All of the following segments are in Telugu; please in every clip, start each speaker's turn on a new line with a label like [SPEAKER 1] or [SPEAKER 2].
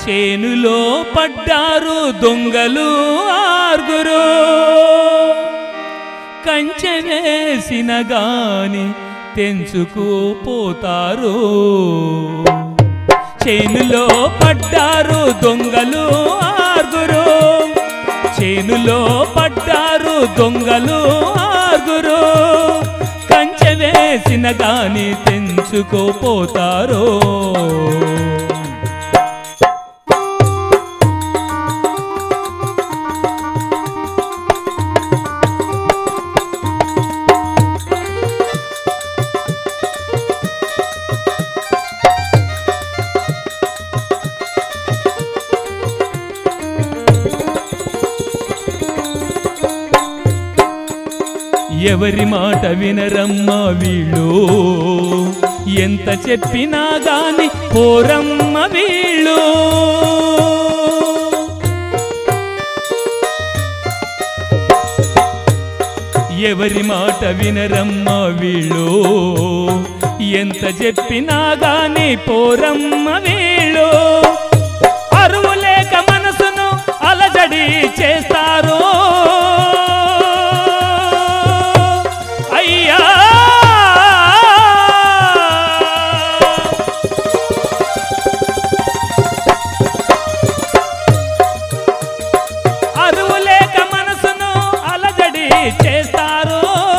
[SPEAKER 1] చేనులో పడ్డారు దొంగలు ఆరుగురు కంచె వేసిన గాని తెంచుకుపోతారు చేనులో పడ్డారు దొంగలు ఆరుగురు చేనులో పడ్డారు దొంగలు ఆరుగురు కంచె వేసిన గాని తెంచుకోపోతారు ఎవరి మాట వినరమ్మా వీళ్ళు ఎంత చెప్పినా గాని పోరమ్మ వీళ్ళు ఎవరి మాట వినరమ్మా వీళ్ళు ఎంత చెప్పినా గాని పోరమ్మ వీళ్ళు అరువు లేక మనసును అలజడి చేస్తారు అయ్యా అరువు లేక మనసును అలజడి చేస్తారు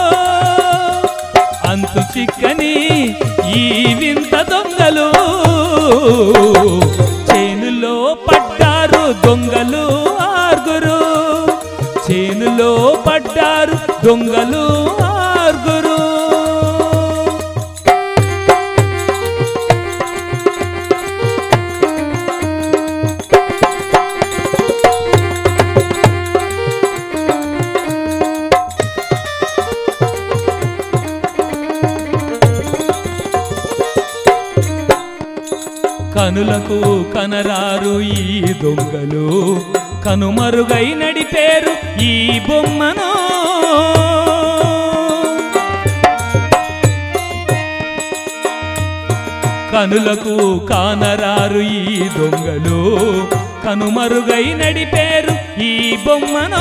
[SPEAKER 1] అంతు చిక్కని ఈ వింత దొంగలు చేనులో పడ్డారు దొంగలు ఆరుగురు చేనులో పడ్డారు దొంగలు ఆరుగురు కనులకు కనరారు ఈ దొంగలు కనుమరుగై నడిపేరు ఈ బొమ్మను కనులకు కానరారు ఈ దొంగలు కనుమరుగై నడిపేరు ఈ బొమ్మను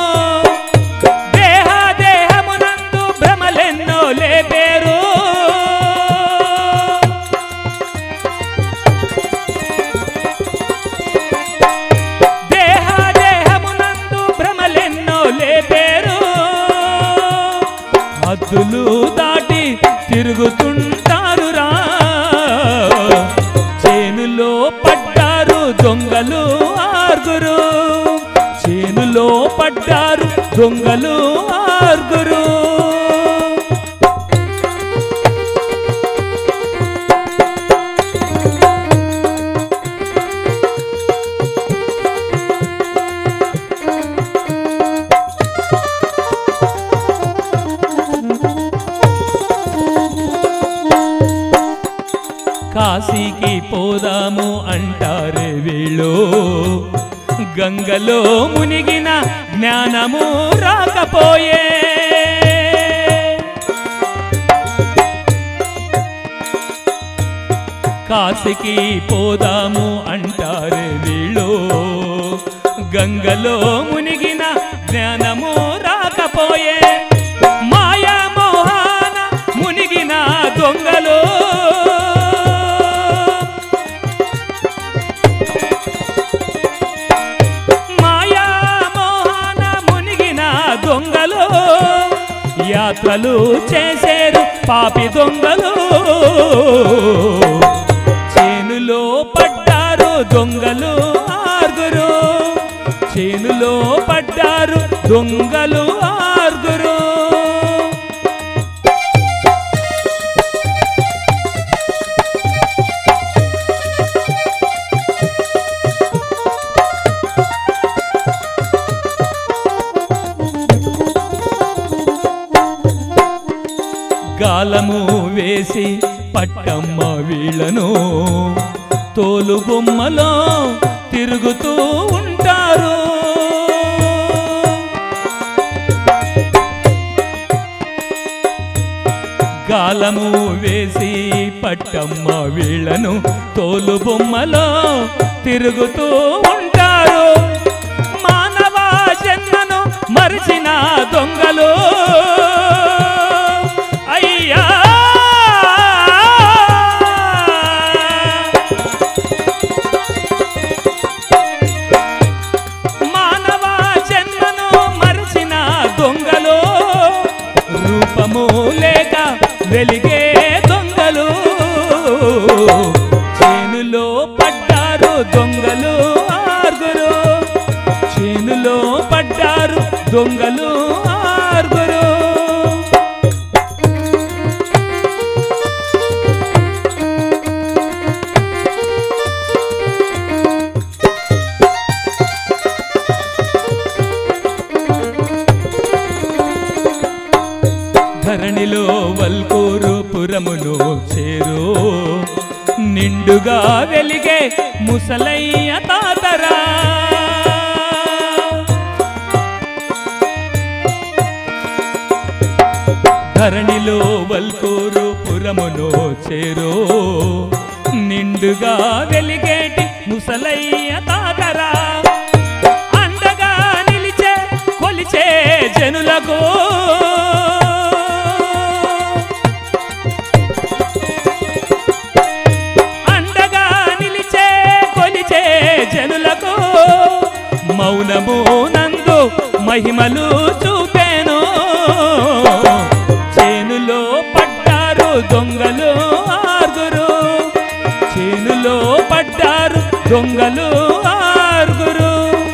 [SPEAKER 1] దేహ దేహమునందు భ్రమలెన్నో లేపేరు దేహ దేహమునందు భ్రమలెన్నో లేపేరు హద్దులు దాటి తిరుగుతుంటారురా చేనులో పడ్డారు దొంగలు ఆరుగురు చేనులో పడ్డారు దొంగలు ఆరుగురు కాశీకి పోదాము అంటారే వీళ్ళు గంగలో మునిగిన జ్ఞానము రాకపోయే కాశీకి పోదాము అంటారే వీళ్ళు గంగలో మునిగిన జ్ఞానము రాకపోయే మాయా మోహాన మునిగిన దొంగలు మాయా మోహాన మునిగిన దొంగలు యాత్రలు చేసేరు పాపి దొంగలు చేనులో పడ్డారు దొంగలు ఆరుగురు చేనులో పడ్డారు దొంగలు ఆరుగురు గాలము వేసి పట్టమ్మ వీళ్ళను తోలు బొమ్మలో తిరుగుతూ ఉంటారు గాలము వేసి పట్టమ్మ వీళ్ళను తోలు బొమ్మలో తిరుగుతూ ఉంటారు మానవ జన్మను మరిచిన దొంగలు అయ్యా మానవ జన్మను మరిచిన దొంగలు రూపము లేక వెలిగే దొంగలు చేనులో పడ్డారు దొంగలు ఆరుగురు చేనులో పడ్డారు దొంగలు ఆరుగురు ధరణిలో వల్కూరు పురమును చేరు నిండుగా వెలిగే ముసలయ్య తాతరా ధరణిలో వల్కూరు పురమును చేరు నిండుగా వెలిగేటి ముసలయ్య తాతరా అండగా నిలిచే కొలిచే జనులకు అండగా నిలిచే కొలిచే జనులకు మౌనము నందు మహిమలు చూపేను చేనులో పడ్డారు దొంగలు ఆరుగురు చేనులో పడ్డారు దొంగలు ఆరుగురు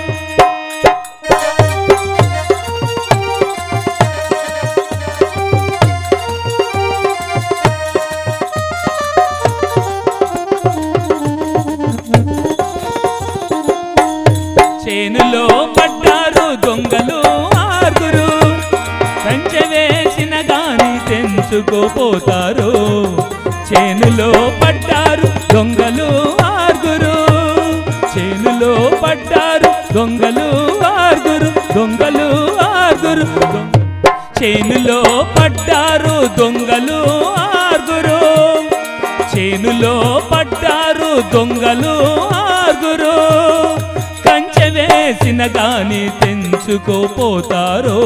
[SPEAKER 1] చేనులో పడ్డారు దొంగలు ఆరుగురు కంచె వేసిన గాని తెంచుకోపోతారు చేనులో పడ్డారు దొంగలు ఆరుగురు చేనులో పడ్డారు దొంగలు ఆరుగురు దొంగలు ఆరుగురు దొంగ- చేనులో పడ్డారు దొంగలు ఆరుగురు చేనులో పడ్డారు దొంగలు ఆరుగురు కంచె వేసిన గాని తెంచుకోపోతారో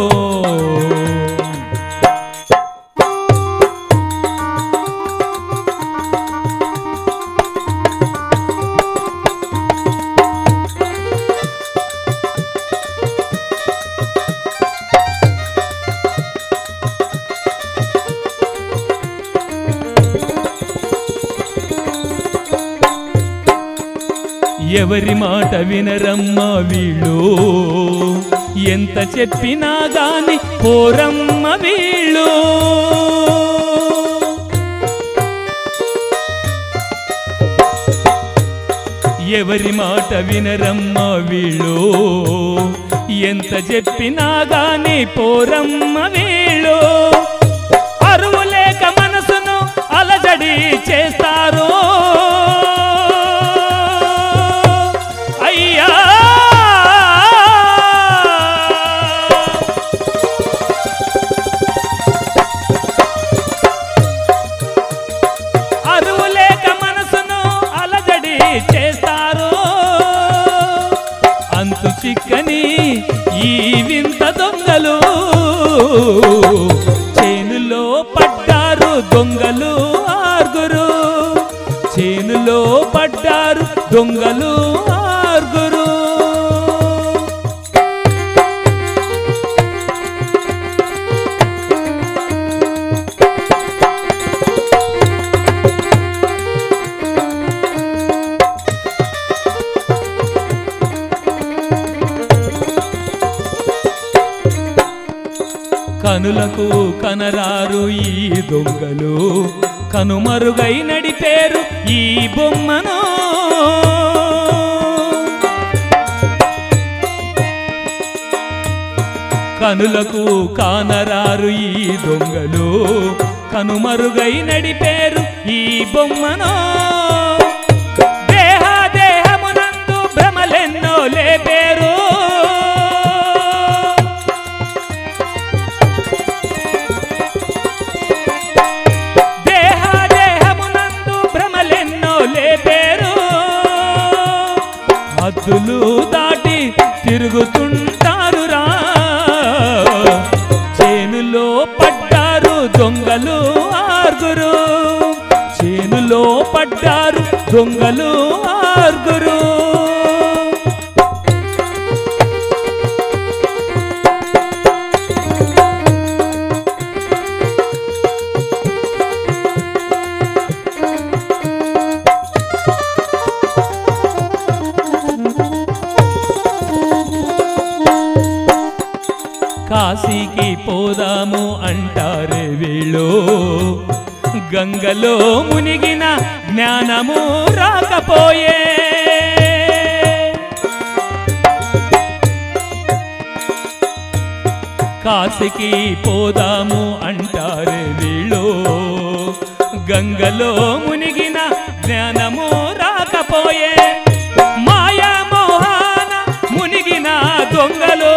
[SPEAKER 1] ఎవరి మాట వినరమ్మ వీళ్ళు ఎంత చెప్పినా గాని పోరమ్మ వీళ్ళు ఎవరి మాట వినరమ్మ వీళ్ళు ఎంత చెప్పినా గాని పోరమ్మ వీళ్ళు అరువు లేక మనసును అలజడి చేస్తారు అయ్యా అరువు లేక మనసును అలజడి చేస్తారు అంతు చిక్కని ఈ వింత దొంగలు చేనులో పడ్డారు దొంగలు ఆరుగురు చేనులో పడ్డారు దొంగలు ఆరుగురు కనులకు కనరారు ఈ దొంగలు కనుమరుగై నడిపేరు ఈ బొమ్మను కనులకు కానరారు ఈ దొంగలు కనుమరుగై నడిపేరు ఈ బొమ్మను దేహ దేహమునందు భ్రమలెన్నో లేపేరు దేహ దేహమునందు చేనులో పడ్డారు దొంగలు ఆరుగురు చేనులో పడ్డారు దొంగలు ఆరుగురు కాశీకి పోదాము అంటారే వీళ్ళు గంగలో మునిగిన జ్ఞానము రాకపోయే కాశీకి పోదాము అంటారే వీళ్ళు గంగలో మునిగిన జ్ఞానము రాకపోయే మాయా మోహాన మునిగిన దొంగలు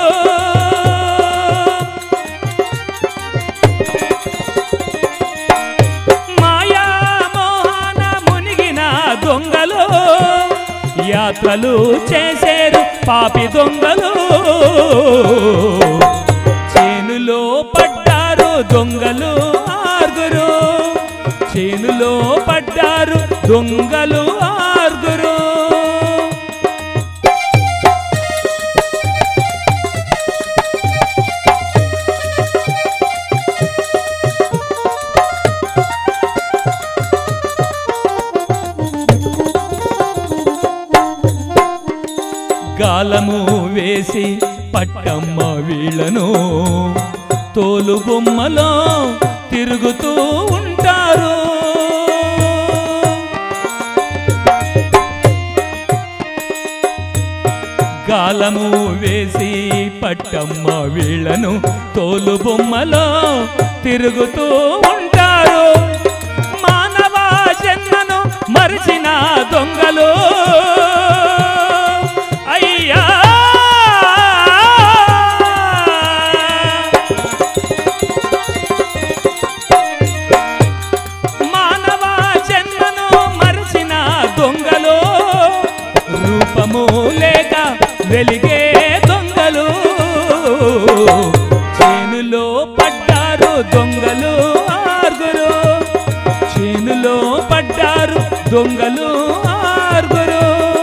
[SPEAKER 1] మాయా మోహాన మునిగిన దొంగలు యాత్రలు చేసేరు పాపి దొంగలు చేనులో పడ్డారు దొంగలు ఆరుగురు చేనులో పడ్డారు దొంగలు ఆరుగురు గాలము వేసి పట్టమ్మ వీళ్ళను తోలు బొమ్మలో తిరుగుతూ ఉంటారు గాలము వేసి పట్టమ్మ వీళ్ళను తోలు బొమ్మలో తిరుగుతూ ఉంటారు మానవ జన్మను మరిచిన దొంగలు అయ్యా మానవ జన్మను మరిచిన దొంగలు రూపము లేక వెలిగే దొంగలు చేనులో పడ్డారు దొంగలు ఆరుగురు చేనులో పడ్డారు దొంగలు ఆరుగురు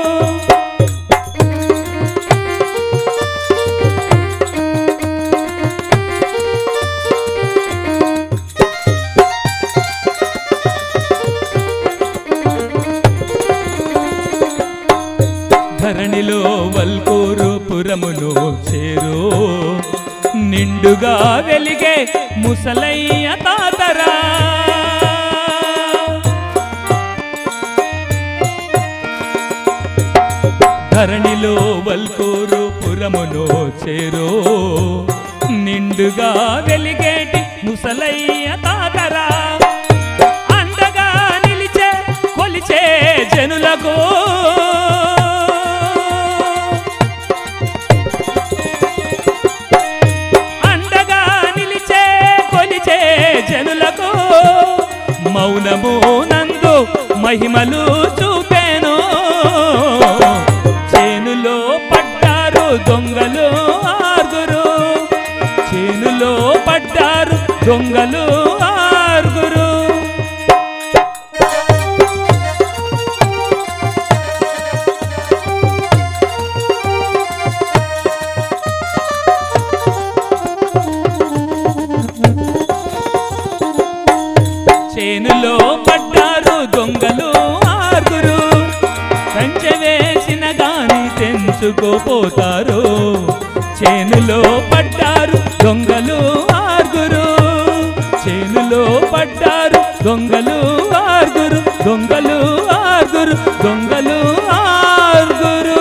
[SPEAKER 1] ధరణిలో వల్కూరు పురములో చేరు నిండుగా వెలిగే ముసలయ్య తాతరా ధరణిలో వల్కూరు పురములో చేరు నిండుగా వెలిగేటి ముసలయ్య తాతరా అండగా నిలిచే కొలిచే జనులకు అండగా నిలిచే కొలిచే జనులకు మౌనము నందు మహిమలు చూపేను చేనులో పడ్డారు దొంగలు ఆరుగురు చేనులో పడ్డారు దొంగలు ఆరుగురు చేనులో పడ్డారు దొంగలు ఆరుగురు కంచె వేసిన గాని తెంచుకోపోతారు చేనులో పడ్డారు దొంగలు ఆరుగురు చేనులో పడ్డారు దొంగలు ఆరుగురు దొంగలు ఆరుగురు దొంగలు ఆరుగురు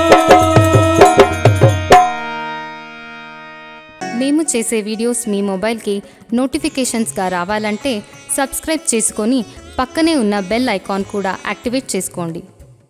[SPEAKER 2] మేము చేసే వీడియోస్ మీ మొబైల్కి నోటిఫికేషన్స్గా రావాలంటే సబ్స్క్రైబ్ చేసుకొని పక్కనే ఉన్న బెల్ ఐకాన్ కూడా యాక్టివేట్ చేసుకోండి